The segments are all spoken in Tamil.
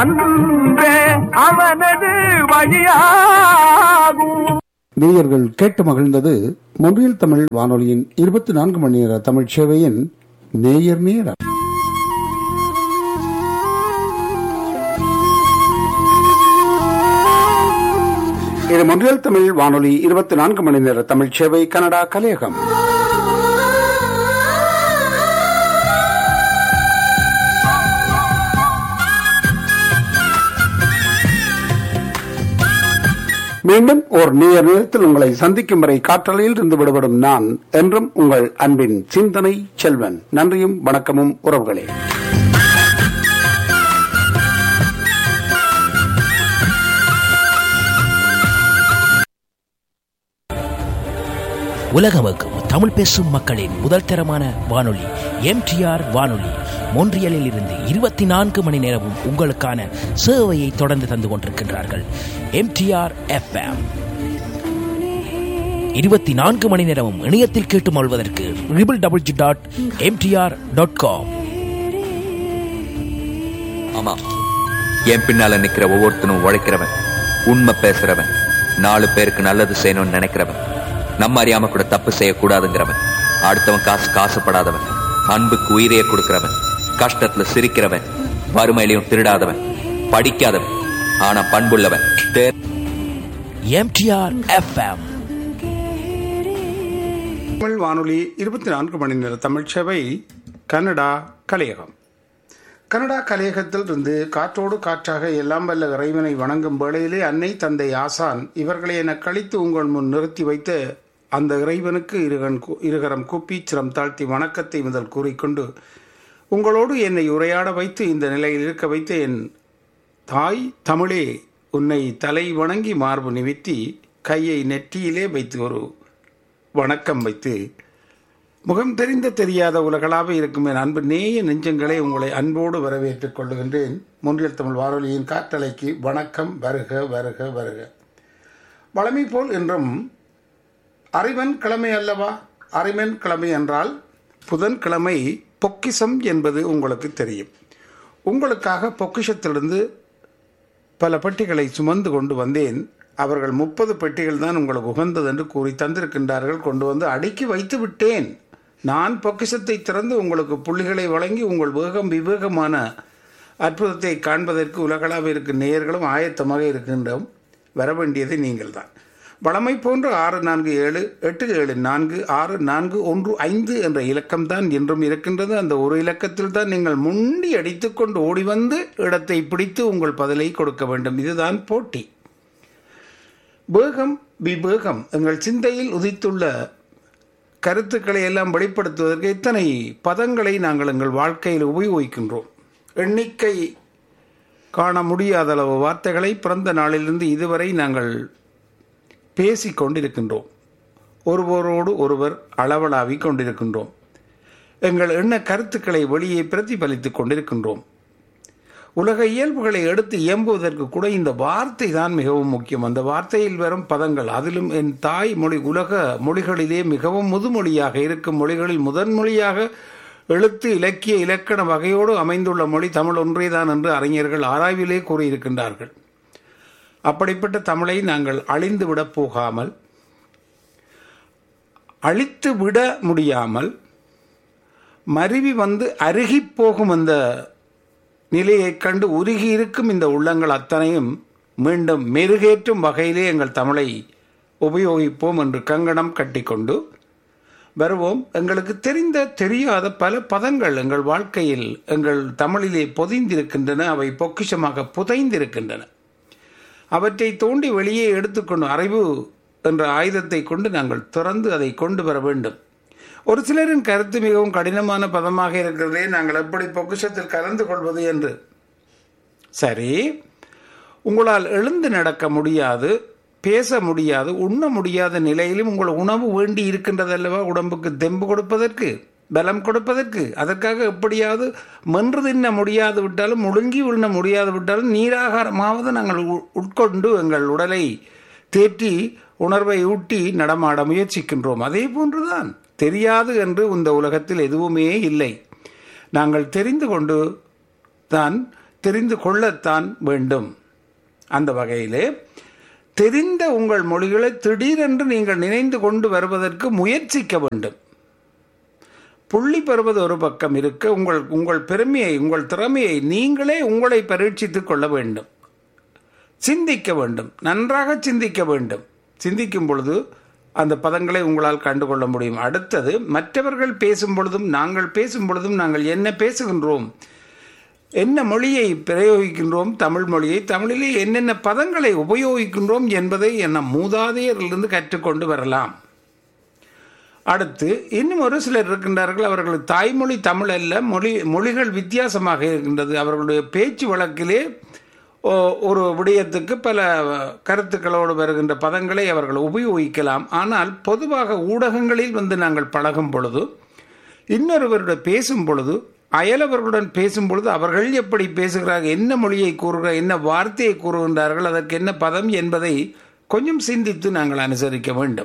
அன்பே அவனது வழியாகும் நேயர்கள் கேட்டு மகிழ்ந்தது மொழியில் தமிழ் வானொலியின் இருபத்தி நான்கு மணி நேர தமிழ் சேவையின் நேயர் நேரம் இது மொழியில் தமிழ் வானொலி இருபத்தி நான்கு மணி நேர தமிழ் சேவை கனடா கலையகம் மீண்டும் ஒரு நேர் நேரத்தில் உங்களை சந்திக்கும் வரை காற்றலையில் இருந்து விடுபடும் நான் என்றும் உங்கள் அன்பின் சிந்தனை செல்வன் நன்றியும் வணக்கமும் உறவுகளே உலகமெங்கும் தமிழ் பேசும் மக்களின் முதல் தரமான வானொலி எம்டிஆர் வானொலி மொன்றியலில் இருந்து இருபத்தி நான்கு மணி நேரமும் உங்களுக்கான சேவையை தொடர்ந்து தந்து கொண்டிருக்கின்றார்கள் எம்டிஆர் எஃப்எம் இருபத்தி நான்கு மணி நேரமும் இணையத்தில் கேட்டு மொழ்வதற்கு triple double G dot MTR dot com ஆமா என் பின்னால நிக்கிற ஒவ்வொருத்தனும் உழைக்கிறவன் உண்மை பேசுறவன் நாலு பேருக்கு நல்லது செய்யணும்னு நினைக்கிறவன் நம்ம அறியாம கூட தப்பு செய்யக்கூடாதுங்கிறவன் அடுத்தவன் காசு காசுப்படாதவன் அன்புக்கு உயிரையே கொடுக்கிறவன் கஷ்டத்துல சிரிக்கிறவன் வறுமையிலையும் திருடாதவன் படிக்காதவன் ஆனா பண்புள்ளவன் தே- எம்டிஆர் எஃப்எம் தமிழ் வானொலி இருபத்தி நான்கு மணி நேர தமிழ் சேவை கனடா கலையகம் கனடா கலையகத்தில் இருந்து காற்றோடு காற்றாக எல்லாம் வல்ல இறைவனை வணங்கும் வேளையிலே அன்னை தந்தை ஆசான் இவர்களை என கழித்து உங்கள் முன் நிறுத்தி வைத்த அந்த இறைவனுக்கு இருகன் கூ- இருகரம் கூப்பி சிரம் தாழ்த்தி வணக்கத்தை முதல் கூறிக்கொண்டு உங்களோடு என்னை உரையாட வைத்து இந்த நிலையில் இருக்க வைத்த என் தாய் தமிழே உன்னை தலை வணங்கி மார்பு நிமித்தி கையை நெற்றியிலே வைத்து ஒரு வணக்கம் வைத்து முகம் தெரிந்த தெரியாத உலகளாக இருக்கும் என் அன்பு நேய நெஞ்சங்களை உங்களை அன்போடு வரவேற்றுக் கொள்ளுகின்றேன் முன்றியல் தமிழ் வானொலியின் காற்றலைக்கு வணக்கம் வருக வருக வருக வளமை போல் என்றும் அறிவன் கிழமை அல்லவா அறிவன் கிழமை என்றால் புதன்கிழமை பொக்கிஷம் என்பது உங்களுக்கு தெரியும் உங்களுக்காக பொக்கிஷத்திலிருந்து பல பெட்டிகளை சுமந்து கொண்டு வந்தேன் அவர்கள் முப்பது பெட்டிகள் தான் உங்களுக்கு உகந்தது என்று கூறி தந்திருக்கின்றார்கள் கொண்டு வந்து அடுக்கி வைத்து விட்டேன் நான் பொக்கிஷத்தை திறந்து உங்களுக்கு புள்ளிகளை வழங்கி உங்கள் வேகம் விவேகமான அற்புதத்தை காண்பதற்கு உலகளாக இருக்கும் நேயர்களும் ஆயத்தமாக இருக்கின்றோம் வர வேண்டியது நீங்கள் தான் வளமை போன்று ஆறு நான்கு ஏழு எட்டு ஏழு நான்கு ஆறு நான்கு ஒன்று ஐந்து என்ற இலக்கம் தான் என்றும் இருக்கின்றது அந்த ஒரு இலக்கத்தில் தான் நீங்கள் முண்டி அடித்துக்கொண்டு ஓடி வந்து இடத்தை பிடித்து உங்கள் பதிலை கொடுக்க வேண்டும் இதுதான் போட்டி வேகம் விவேகம் எங்கள் சிந்தையில் உதித்துள்ள கருத்துக்களை எல்லாம் வெளிப்படுத்துவதற்கு இத்தனை பதங்களை நாங்கள் எங்கள் வாழ்க்கையில் உபயோகிக்கின்றோம் எண்ணிக்கை காண முடியாத அளவு வார்த்தைகளை பிறந்த நாளிலிருந்து இதுவரை நாங்கள் பேசிக் கொண்டிருக்கின்றோம் ஒருவரோடு ஒருவர் அளவலாவிக் கொண்டிருக்கின்றோம் எங்கள் எண்ண கருத்துக்களை வெளியே பிரதிபலித்துக் கொண்டிருக்கின்றோம் உலக இயல்புகளை எடுத்து இயம்புவதற்கு கூட இந்த வார்த்தை தான் மிகவும் முக்கியம் அந்த வார்த்தையில் வரும் பதங்கள் அதிலும் என் தாய் மொழி உலக மொழிகளிலே மிகவும் முதுமொழியாக இருக்கும் மொழிகளில் முதன்மொழியாக எழுத்து இலக்கிய இலக்கண வகையோடு அமைந்துள்ள மொழி தமிழ் ஒன்றேதான் என்று அறிஞர்கள் ஆராய்விலே கூறியிருக்கின்றார்கள் அப்படிப்பட்ட தமிழை நாங்கள் அழிந்து விடப் போகாமல் அழித்து விட முடியாமல் மருவி வந்து அருகிப் போகும் அந்த நிலையைக் கண்டு உருகி இருக்கும் இந்த உள்ளங்கள் அத்தனையும் மீண்டும் மெருகேற்றும் வகையிலே எங்கள் தமிழை உபயோகிப்போம் என்று கங்கணம் கட்டிக்கொண்டு வருவோம் எங்களுக்கு தெரிந்த தெரியாத பல பதங்கள் எங்கள் வாழ்க்கையில் எங்கள் தமிழிலே பொதிந்திருக்கின்றன அவை பொக்கிஷமாக புதைந்திருக்கின்றன அவற்றை தோண்டி வெளியே எடுத்துக்கொண்டு அறிவு என்ற ஆயுதத்தை கொண்டு நாங்கள் திறந்து அதை கொண்டு வர வேண்டும் ஒரு சிலரின் கருத்து மிகவும் கடினமான பதமாக இருக்கிறதே நாங்கள் எப்படி பொக்கிஷத்தில் கலந்து கொள்வது என்று சரி உங்களால் எழுந்து நடக்க முடியாது பேச முடியாது உண்ண முடியாத நிலையிலும் உங்கள் உணவு வேண்டி இருக்கின்றது அல்லவா உடம்புக்கு தெம்பு கொடுப்பதற்கு பலம் கொடுப்பதற்கு அதற்காக எப்படியாவது மென்று தின்ன முடியாது விட்டாலும் முழுங்கி உண்ண முடியாது விட்டாலும் நீராகாரமாவது நாங்கள் உ- உட்கொண்டு எங்கள் உடலை தேற்றி உணர்வை ஊட்டி நடமாட முயற்சிக்கின்றோம் அதே போன்றுதான் தெரியாது என்று இந்த உலகத்தில் எதுவுமே இல்லை நாங்கள் தெரிந்து கொண்டு தான் தெரிந்து கொள்ளத்தான் வேண்டும் அந்த வகையிலே தெரிந்த உங்கள் மொழிகளை திடீரென்று நீங்கள் நினைந்து கொண்டு வருவதற்கு முயற்சிக்க வேண்டும் புள்ளி பெறுவது ஒரு பக்கம் இருக்க உங்கள் உங்கள் பெருமையை உங்கள் திறமையை நீங்களே உங்களை பரீட்சித்துக் கொள்ள வேண்டும் சிந்திக்க வேண்டும் நன்றாக சிந்திக்க வேண்டும் சிந்திக்கும் பொழுது அந்த பதங்களை உங்களால் கண்டுகொள்ள முடியும் அடுத்தது மற்றவர்கள் பேசும் பொழுதும் நாங்கள் பேசும் பொழுதும் நாங்கள் என்ன பேசுகின்றோம் என்ன மொழியை பிரயோகிக்கின்றோம் தமிழ் மொழியை தமிழிலே என்னென்ன பதங்களை உபயோகிக்கின்றோம் என்பதை என்ன மூதாதையரிலிருந்து கற்றுக்கொண்டு வரலாம் அடுத்து இன்னும் ஒரு சிலர் இருக்கின்றார்கள் அவர்கள் தாய்மொழி தமிழ் அல்ல மொழி மொழிகள் வித்தியாசமாக இருக்கின்றது அவர்களுடைய பேச்சு வழக்கிலே ஓ- ஒரு விடயத்துக்கு பல கருத்துக்களோடு வருகின்ற பதங்களை அவர்கள் உபயோகிக்கலாம் ஆனால் பொதுவாக ஊடகங்களில் வந்து நாங்கள் பழகும் பொழுது இன்னொருவருடன் பேசும் பொழுது அயலவர்களுடன் பேசும் பொழுது அவர்கள் எப்படி பேசுகிறார்கள் என்ன மொழியை கூறுகிறார் என்ன வார்த்தையை கூறுகின்றார்கள் அதற்கு என்ன பதம் என்பதை கொஞ்சம் சிந்தித்து நாங்கள் அனுசரிக்க வேண்டும்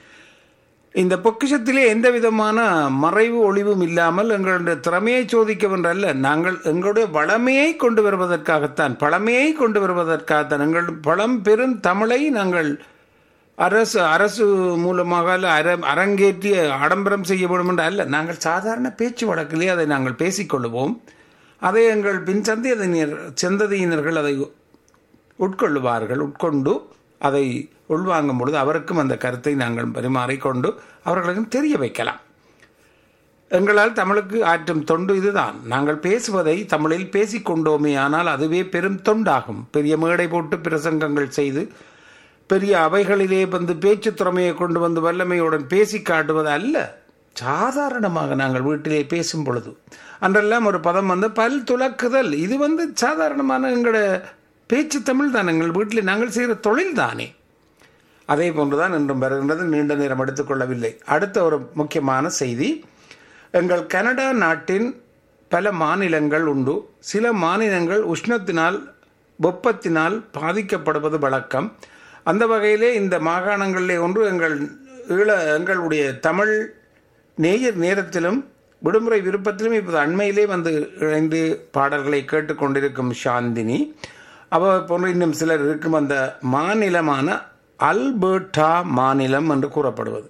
இந்த பொக்கிஷத்திலே எந்த விதமான மறைவு ஒளிவும் இல்லாமல் எங்களுடைய திறமையை சோதிக்கவென்றல்ல நாங்கள் எங்களுடைய வளமையை கொண்டு வருவதற்காகத்தான் பழமையை கொண்டு வருவதற்காகத்தான் எங்கள் பழம் பெரும் தமிழை நாங்கள் அரசு அரசு மூலமாக அல்ல அர அரங்கேற்றி ஆடம்பரம் செய்ய வேண்டும் என்று அல்ல நாங்கள் சாதாரண பேச்சு வழக்கிலே அதை நாங்கள் பேசிக்கொள்வோம் அதை எங்கள் பின் சந்ததியினர் சந்ததியினர்கள் அதை உட்கொள்ளுவார்கள் உட்கொண்டு அதை உள்வாங்கும் பொழுது அவருக்கும் அந்த கருத்தை நாங்கள் பரிமாறிக்கொண்டு அவர்களுக்கும் தெரிய வைக்கலாம் எங்களால் தமிழுக்கு ஆற்றும் தொண்டு இதுதான் நாங்கள் பேசுவதை தமிழில் பேசிக்கொண்டோமே ஆனால் அதுவே பெரும் தொண்டாகும் பெரிய மேடை போட்டு பிரசங்கங்கள் செய்து பெரிய அவைகளிலே வந்து பேச்சு திறமையை கொண்டு வந்து வல்லமையுடன் பேசி காட்டுவது அல்ல சாதாரணமாக நாங்கள் வீட்டிலே பேசும் பொழுது அன்றெல்லாம் ஒரு பதம் வந்து பல் துலக்குதல் இது வந்து சாதாரணமான எங்களோட பேச்சு தமிழ் தான் எங்கள் வீட்டில் நாங்கள் செய்கிற தொழில் தானே அதே போன்றுதான் இன்றும் வருகின்றது நீண்ட நேரம் எடுத்துக்கொள்ளவில்லை அடுத்த ஒரு முக்கியமான செய்தி எங்கள் கனடா நாட்டின் பல மாநிலங்கள் உண்டு சில மாநிலங்கள் உஷ்ணத்தினால் வெப்பத்தினால் பாதிக்கப்படுவது வழக்கம் அந்த வகையிலே இந்த மாகாணங்களிலே ஒன்று எங்கள் ஈழ எங்களுடைய தமிழ் நேயர் நேரத்திலும் விடுமுறை விருப்பத்திலும் இப்போது அண்மையிலே வந்து இணைந்து பாடல்களை கேட்டுக்கொண்டிருக்கும் சாந்தினி அவ போன்ற இன்னும் சிலர் இருக்கும் அந்த மாநிலமான அல்பர்டா மாநிலம் என்று கூறப்படுவது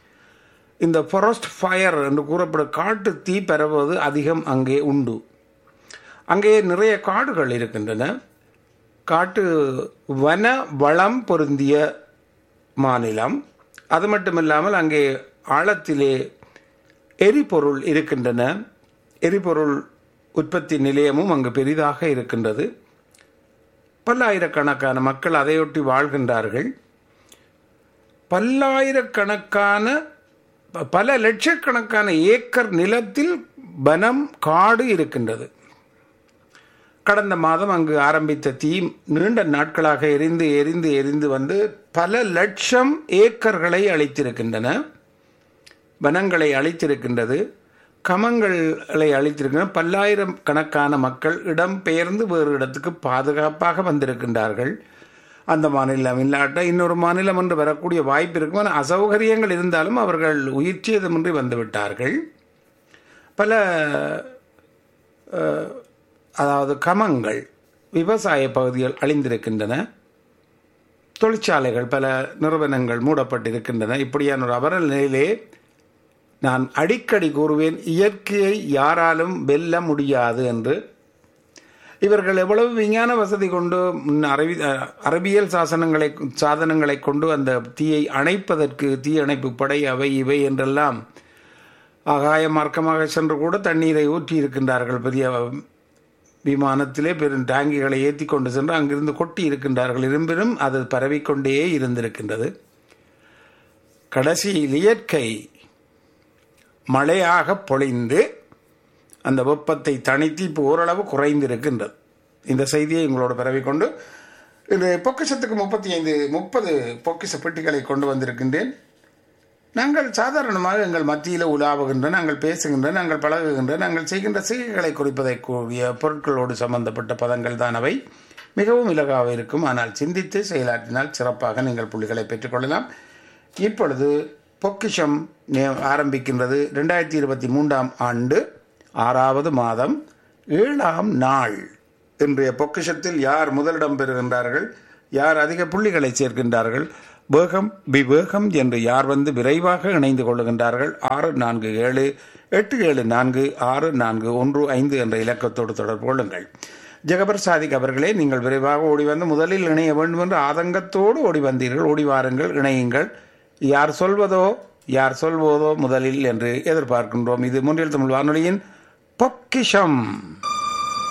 இந்த ஃபாரஸ்ட் ஃபயர் என்று கூறப்படும் காட்டு தீ பரவுவது அதிகம் அங்கே உண்டு அங்கே நிறைய காடுகள் இருக்கின்றன காட்டு வன வளம் பொருந்திய மாநிலம் அது மட்டுமில்லாமல் அங்கே ஆழத்திலே எரிபொருள் இருக்கின்றன எரிபொருள் உற்பத்தி நிலையமும் அங்கு பெரிதாக இருக்கின்றது பல்லாயிரக்கணக்கான மக்கள் அதையொட்டி வாழ்கின்றார்கள் பல்லாயிரக்கணக்கான ப- பல லட்சக்கணக்கான ஏக்கர் நிலத்தில் வனம் காடு இருக்கின்றது கடந்த மாதம் அங்கு ஆரம்பித்த தீ நீண்ட நாட்களாக எரிந்து எரிந்து எரிந்து வந்து பல லட்சம் ஏக்கர்களை அழித்திருக்கின்றன வனங்களை அழித்திருக்கின்றது கமங்களை அழித்திருக்கின்றன பல்லாயிரம் கணக்கான மக்கள் இடம் பெயர்ந்து வேறு இடத்துக்கு பாதுகாப்பாக வந்திருக்கின்றார்கள் அந்த மாநிலம் இல்லாட்ட இன்னொரு மாநிலம் என்று வரக்கூடிய வாய்ப்பு இருக்கும் ஆனால் அசௌகரியங்கள் இருந்தாலும் அவர்கள் உயிர்ச்சியதுமின்றி வந்துவிட்டார்கள் பல அஹ், அதாவது கமங்கள் விவசாய பகுதிகள் அழிந்திருக்கின்றன தொழிற்சாலைகள் பல நிறுவனங்கள் மூடப்பட்டிருக்கின்றன இப்படியான ஒரு அவல நிலையிலே நான் அடிக்கடி கூறுவேன் இயற்கையை யாராலும் வெல்ல முடியாது என்று இவர்கள் எவ்வளவு விஞ்ஞான வசதி கொண்டு ம், அறிவி அஹ், அறிவியல் சாசனங்களை சாதனங்களை கொண்டு அந்த தீயை அணைப்பதற்கு தீ அணைப்பு படை அவை இவை என்றெல்லாம் ஆகாய மார்க்கமாக சென்று கூட தண்ணீரை ஊற்றி இருக்கின்றார்கள் பெரிய விமானத்திலே பெரும் டாங்கிகளை ஏற்றி கொண்டு சென்று அங்கிருந்து கொட்டி இருக்கின்றார்கள் இரும்பினும் அது பரவிக்கொண்டே இருந்திருக்கின்றது கடைசியில் இயற்கை மழையாக பொழிந்து அந்த வெப்பத்தை தணித்து இப்போ ஓரளவு குறைந்திருக்கின்றது இந்த செய்தியை உங்களோட பரவிக்கொண்டு இந்த பொக்கிஷத்துக்கு முப்பத்தி ஐந்து முப்பது பொக்கிஷ பெட்டிகளை கொண்டு வந்திருக்கின்றேன் நாங்கள் சாதாரணமாக எங்கள் மத்தியில் உலாவுகின்ற நாங்கள் பேசுகின்ற நாங்கள் பழகுகின்ற நாங்கள் செய்கின்ற செய்கைகளை குறிப்பதை கூடிய பொருட்களோடு சம்பந்தப்பட்ட பதங்கள் தான் அவை மிகவும் இலகாக இருக்கும் ஆனால் சிந்தித்து செயலாற்றினால் சிறப்பாக நீங்கள் புள்ளிகளை பெற்றுக்கொள்ளலாம் இப்பொழுது பொக்கிஷம் நே- ஆரம்பிக்கின்றது ரெண்டாயிரத்தி இருபத்தி மூன்றாம் ஆண்டு ஆறாவது மாதம் ஏழாம் நாள் இன்றைய பொக்கிஷத்தில் யார் முதலிடம் பெறுகின்றார்கள் யார் அதிக புள்ளிகளை சேர்க்கின்றார்கள் வேகம் விவேகம் என்று யார் வந்து விரைவாக இணைந்து கொள்ளுகின்றார்கள் ஆறு நான்கு ஏழு எட்டு ஏழு நான்கு ஆறு நான்கு ஒன்று ஐந்து என்ற இலக்கத்தோடு தொடர்பு கொள்ளுங்கள் ஜெகபர் சாதிக் அவர்களே நீங்கள் விரைவாக ஓடி வந்து முதலில் இணைய வேண்டும் என்று ஆதங்கத்தோடு ஓடி வந்தீர்கள் ஓடி வாருங்கள் இணையுங்கள் யார் சொல்வதோ யார் சொல்வதோ முதலில் என்று எதிர்பார்க்கின்றோம் இது முன்றில் தமிழ் வானொலியின் பொக்கிஷம்